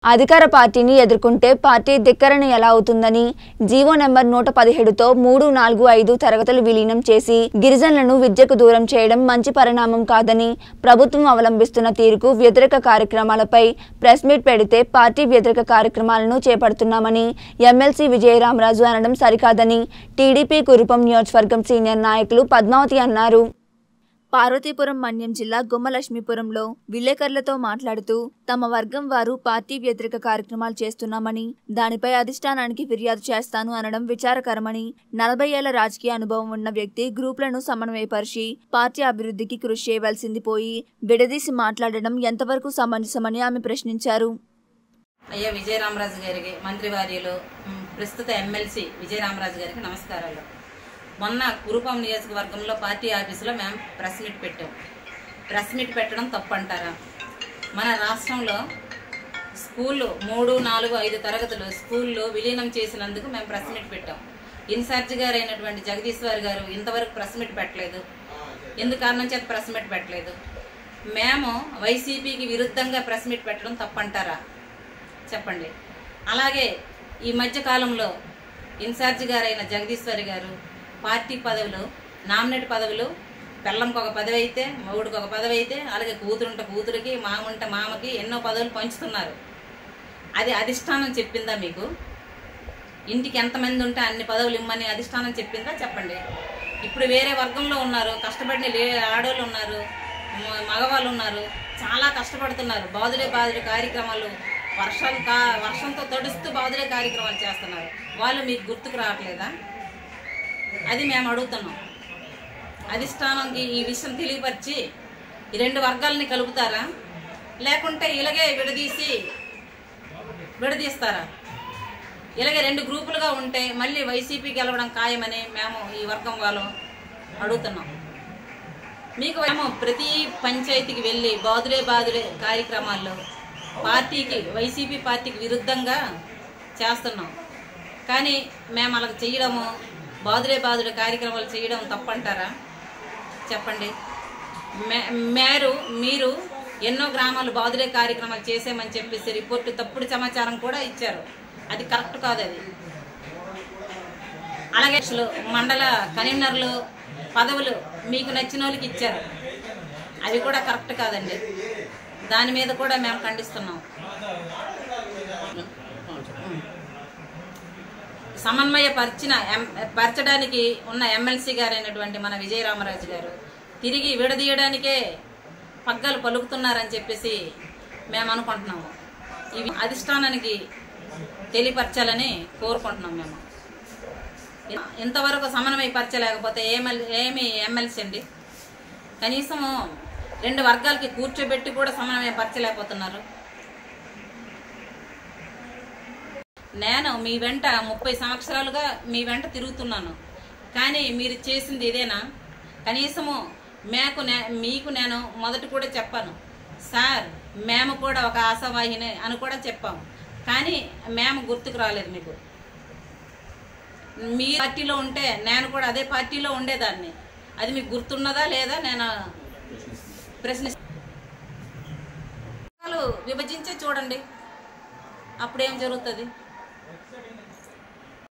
అధికార పార్టీని ఎదుర్కొంటే పార్టీ ధిక్కరణ ఎలా అవుతుందని జీవో నెంబర్ నూట పదిహేడుతో మూడు నాలుగు ఐదు తరగతులు విలీనం చేసి గిరిజనులను విద్యకు దూరం చేయడం మంచి పరిణామం కాదని ప్రభుత్వం అవలంబిస్తున్న తీరుకు వ్యతిరేక కార్యక్రమాలపై ప్రెస్ మీట్ పెడితే పార్టీ వ్యతిరేక కార్యక్రమాలను చేపడుతున్నామని ఎమ్మెల్సీ విజయరామరాజు అనడం సరికాదని టీడీపీ కురుపం నియోజకవర్గం సీనియర్ నాయకులు పద్మావతి అన్నారు పార్వతీపురం మన్యం జిల్లా గుమ్మలక్ష్మీపురంలో విలేకరులతో మాట్లాడుతూ తమ వర్గం వారు పార్టీ వ్యతిరేక కార్యక్రమాలు చేస్తున్నామని దానిపై అధిష్టానానికి ఫిర్యాదు చేస్తాను అనడం విచారకరమని నలభై ఏళ్ల రాజకీయ అనుభవం ఉన్న వ్యక్తి గ్రూపులను సమన్వయపరిచి పార్టీ అభివృద్ధికి కృషి చేయవలసింది పోయి విడదీసి మాట్లాడడం ఎంతవరకు సమంజసమని ఆమె ప్రశ్నించారు అయ్యా విజయరామరాజు గారికి మంత్రివర్యులు మ్, ప్రస్తుత ఎమ్మెల్సీ విజయరామరాజు గారికి నమస్కారాలు మొన్న కురుపాం నియోజకవర్గంలో పార్టీ ఆఫీసులో మేము ప్రెస్ మీట్ పెట్టాం ప్రెస్ మీట్ పెట్టడం తప్పు అంటారా మన రాష్ట్రంలో స్కూళ్ళు మూడు నాలుగు ఐదు తరగతులు స్కూల్లో విలీనం చేసినందుకు మేము ప్రెస్ మీట్ పెట్టాం ఇన్ఛార్జ్ గారు అయినటువంటి జగదీశ్వర్ గారు ఇంతవరకు ప్రెస్ మీట్ పెట్టలేదు ఎందుకు కారణం చేత ప్రెస్ మీట్ పెట్టలేదు మేము వైసీపీకి విరుద్ధంగా ప్రెస్ మీట్ పెట్టడం తప్పంటారా చెప్పండి అలాగే ఈ మధ్య కాలంలో ఇన్ఛార్జ్ గారైన జగదీశ్వరి గారు పార్టీ పదవులు నామినేట్ పదవులు పెళ్ళంకి ఒక పదవి అయితే మొగుడికి ఒక పదవి అయితే అలాగే కూతురుంట కూతురికి మామంట మామకి ఎన్నో పదవులు పంచుతున్నారు అది అధిష్టానం చెప్పిందా మీకు ఇంటికి ఎంతమంది ఉంటే అన్ని పదవులు ఇమ్మని అధిష్టానం చెప్పిందా చెప్పండి ఇప్పుడు వేరే వర్గంలో ఉన్నారు కష్టపడిన లే ఆడవాళ్ళు ఉన్నారు మ- మగవాళ్ళు ఉన్నారు చాలా కష్టపడుతున్నారు బాదులే బాదులే కార్యక్రమాలు వర్షాలు కా వర్షంతో తడుస్తూ బాదులే కార్యక్రమాలు చేస్తున్నారు వాళ్ళు మీకు గుర్తుకు రావట్లేదా అది మేము అడుగుతున్నాం అధిష్టానంకి ఈ విషయం తెలియపరిచి ఈ రెండు వర్గాలని కలుపుతారా లేకుంటే ఇలాగే విడదీసి విడదీస్తారా ఇలాగే రెండు గ్రూపులుగా ఉంటే మళ్ళీ వైసీపీ గెలవడం ఖాయమని మేము ఈ వర్గం వాళ్ళు అడుగుతున్నాం మీకు మేము ప్రతి పంచాయతీకి వెళ్ళి బాదులే బాదులే కార్యక్రమాల్లో పార్టీకి వైసీపీ పార్టీకి విరుద్ధంగా చేస్తున్నాం కానీ మేము అలా చేయడము బాదులే బాదులే కార్యక్రమాలు చేయడం తప్పంటారా చెప్పండి మే- మేరు మీరు ఎన్నో గ్రామాలు బాదులే కార్యక్రమాలు చేసామని చెప్పేసి రిపోర్టు తప్పుడు సమాచారం కూడా ఇచ్చారు అది కరెక్ట్ కాదు అది అలాగే అసలు మండల కన్వీనర్లు పదవులు మీకు నచ్చిన వాళ్ళకి ఇచ్చారు అవి కూడా కరెక్ట్ కాదండి దాని మీద కూడా మేము ఖండిస్తున్నాం సమన్వయపరిచిన ఎం- పరచడానికి ఉన్న ఎమ్మెల్సీ గారైనటువంటి మన విజయరామరాజు గారు తిరిగి విడదీయడానికే పగ్గాలు పలుకుతున్నారని చెప్పేసి మేము అనుకుంటున్నాము ఇవి అధిష్టానానికి తెలియపరచాలని కోరుకుంటున్నాం మేము ఇంతవరకు సమన్వయపరచలేకపోతే ఏమల్ ఏమి ఎమ్మెల్సీ అండి కనీసం రెండు వర్గాలకి కూర్చోబెట్టి కూడా సమన్వయపరచలేకపోతున్నారు నేను మీ వెంట ముప్పై సంవత్సరాలుగా మీ వెంట తిరుగుతున్నాను కానీ మీరు చేసింది ఇదేనా కనీసము మేకు నే- మీకు నేను మొదట కూడా చెప్పాను సార్ మేము కూడా ఒక ఆశావాహిని అని కూడా చెప్పాము కానీ మేము గుర్తుకు రాలేదు మీకు మీ పార్టీలో ఉంటే నేను కూడా అదే పార్టీలో ఉండేదాన్ని అది మీకు గుర్తున్నదా లేదా నేను ప్రశ్ని విభజించే చూడండి అప్పుడేం జరుగుతుంది